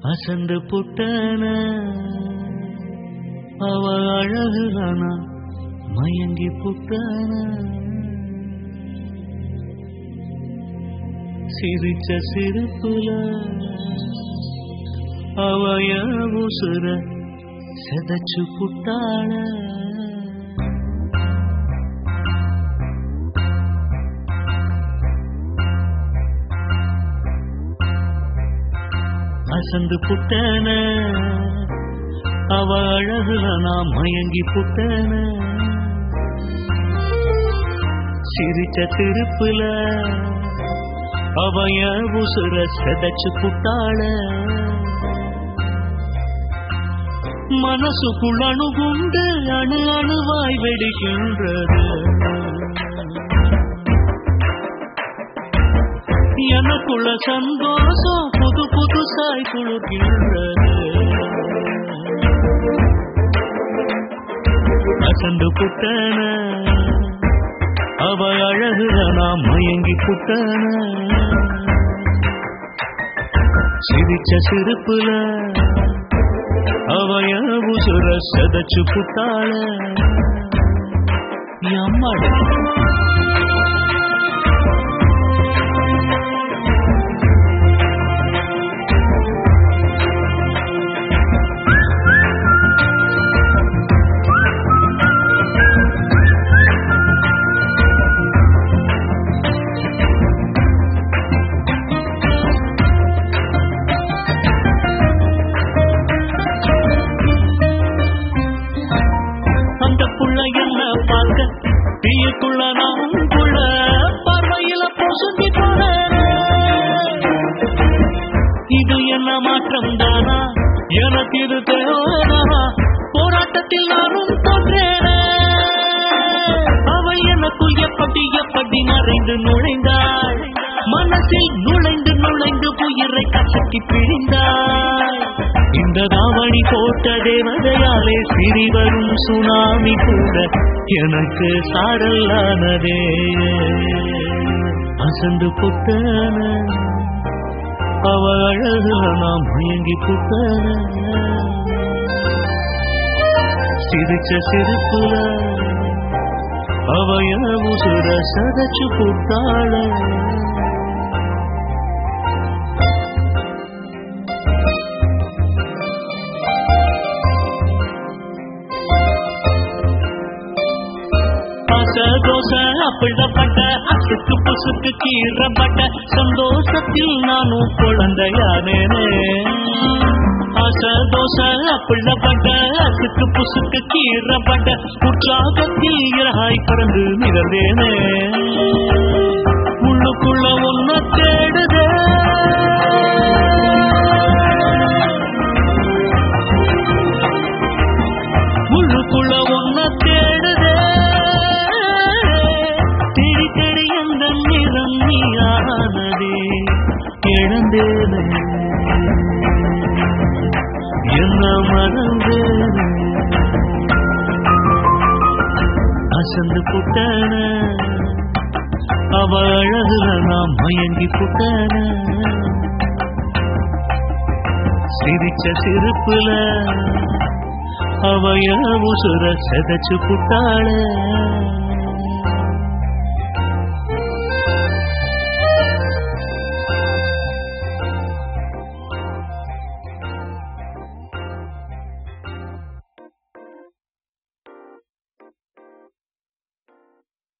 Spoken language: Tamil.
அசந்து புட்டன அவ அழகுதானா மயங்கி புட்டன சிரிச்ச சிரிப்புல அவய உசுர செதச்சு புட்டாள அசந்து புட்டன அவ அழகுல நான் மயங்கி புட்டன சிரிச்ச திருப்புல அவய உசுர செதச்சு புட்டாள மனசுக்குள் அணுகுண்டு அணு அணுவாய் வெடிக்கின்றது எனக்குள்ள சந்தோஷம் புது புதுசாய் குளிர்கின்றது அசந்து புட்டன அவ அழகுல நாம் மயங்கி புட்டன சிரிச்ச சிரிப்புல அவய உசுர செதச்சு புட்டாள அம்மாடி அந்த புள்ள என்ன பார்க்க தீயுக்குள்ள நாமும் புள்ள பார்வையில பொசுங்கி போன இது என்ன மாற்றம் தானா எனக்கு இது தேவைதானா போராட்டத்தில் நானும் தோற்றேன் அவள் எனக்குள் எப்படி எப்படி மறைந்து நுழைந்தாள் மனசில் நுழைந்து நுழைந்து உயிரை கசக்கி பிழிந்தாள் இந்த தாவணி போட்ட தேவதையாலே சிறி வரும் சுனாமி கூட எனக்கு சாரல்லானதே அசந்து புத்தன அவ அழகுல நாம் மயங்கி புத்தன சிரிச்ச சிரிப்புல அவய உசுர சதச்சு புத்தாள தோச அப்பிழப்பட்ட அசுக்கு புசுக்கு கீறப்பட்ட சந்தோஷத்தில் நானும் குழந்தையானேனே ஆச தோச அப்பிழப்பட்ட அசுக்கு புசுக்கு கீறப்பட்ட உற்சாகத்தில் இறகாய் பறந்து மிதந்தேனே உள்ளுக்குள்ள ஒன்ன தேடுதே உள்ளுக்குள்ள ஒன்ன தேடுதே தேடி தேடி எந்த நிறம் நீயானதே இழந்தேனே என்ன மறந்தேனே அசந்து புட்டன அவ அழகுல நாம் மயங்கி புட்டன சிரிச்ச சிரிப்புல அவய உசுர செதச்சு புட்டாள